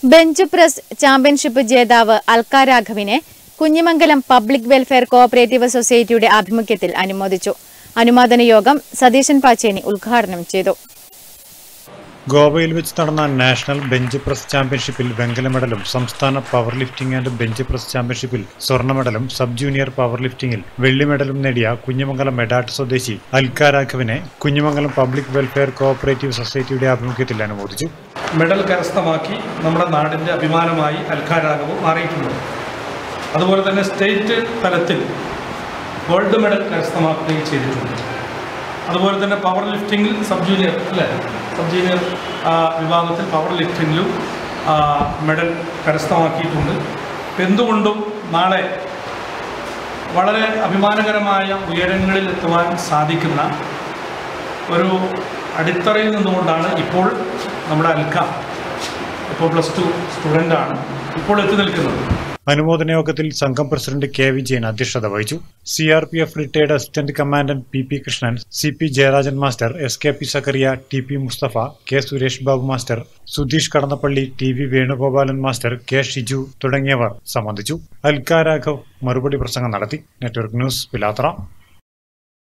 bench press championship ജേതാവ് അൽക്ക രാഘവിനെ Kunhimangalam public welfare cooperative സൊസൈറ്റിയുടെ ആഭിമുഖ്യത്തിൽ അനുമോദിച്ചു അനുമോദന യോഗം സതീശൻ പാച്ചേനി ഉദ്ഘാടനം ചെയ്തു ഗോവയിൽ വെച്ച് നടന്ന നാഷണൽ ബെഞ്ച് പ്രസ് ചാമ്പ്യൻഷിപ്പിൽ വെങ്കല മെഡലും സംസ്ഥാന power lifting and bench press ചാമ്പ്യൻഷിപ്പിൽ സ്വർണ്ണ മെഡലും സബ് ജൂനിയർ പവർ ലിഫ്റ്റിംഗിൽ വെള്ളി മെഡലും നേടിയ കുഞ്ഞിമംഗലം മെഡാട്ട് സ്വദേശി അൽക്ക രാഘവിനെ കുഞ്ഞിമംഗലം പബ്ലിക് വെൽഫെയർ കോഓപ്പറേറ്റീവ് സൊസൈറ്റിയുടെ ആഭിമുഖ്യത്തിൽ അനുമോദിച്ചു മെഡൽ കരസ്ഥമാക്കി നമ്മുടെ നാടിൻ്റെ അഭിമാനമായി അൽക്കാരാഗവും മാറിയിട്ടുണ്ട് അതുപോലെ തന്നെ സ്റ്റേറ്റ് തലത്തിൽ ഗോൾഡ് മെഡൽ കരസ്ഥമാക്കുകയും ചെയ്തിട്ടുണ്ട് അതുപോലെ തന്നെ പവർ ലിഫ്റ്റിങ്ങിൽ സബ് ജൂനിയർ അല്ലേ സബ് ജൂനിയർ ആ, വിഭാഗത്തിൽ പവർ ലിഫ്റ്റിങ്ങിലും ആ, മെഡൽ കരസ്ഥമാക്കിയിട്ടുണ്ട് ഇപ്പം എന്തുകൊണ്ടും നാളെ വളരെ അഭിമാനകരമായ ഉയരങ്ങളിൽ എത്തുവാൻ സാധിക്കുന്ന ഒരു അടിത്തറയിൽ നിന്നുകൊണ്ടാണ് ഇപ്പോൾ നമ്മുടെ അൽക്ക ഇപ്പോൾ പ്ലസ് ടു സ്റ്റുഡൻ്റാണ് ഇപ്പോൾ എത്തി നിൽക്കുന്നത് അനുമോദന യോഗത്തിൽ സംഘം പ്രസിഡന്റ് കെ വിജയൻ അധ്യക്ഷത വഹിച്ചു C R P F retired assistant commandant P P Krishnan C P Jayarajan master S K P Sakkariya T P Musthafa K Suresh Babu master Sudheesh Kadannappally T V Venugopalan master K Shiju തുടങ്ങിയവർ സംബന്ധിച്ചു അൽക്ക രാഘവ് മറുപടി പ്രസംഗം നടത്തി നെറ്റ്വർക്ക് ന്യൂസ് പിലാത്ര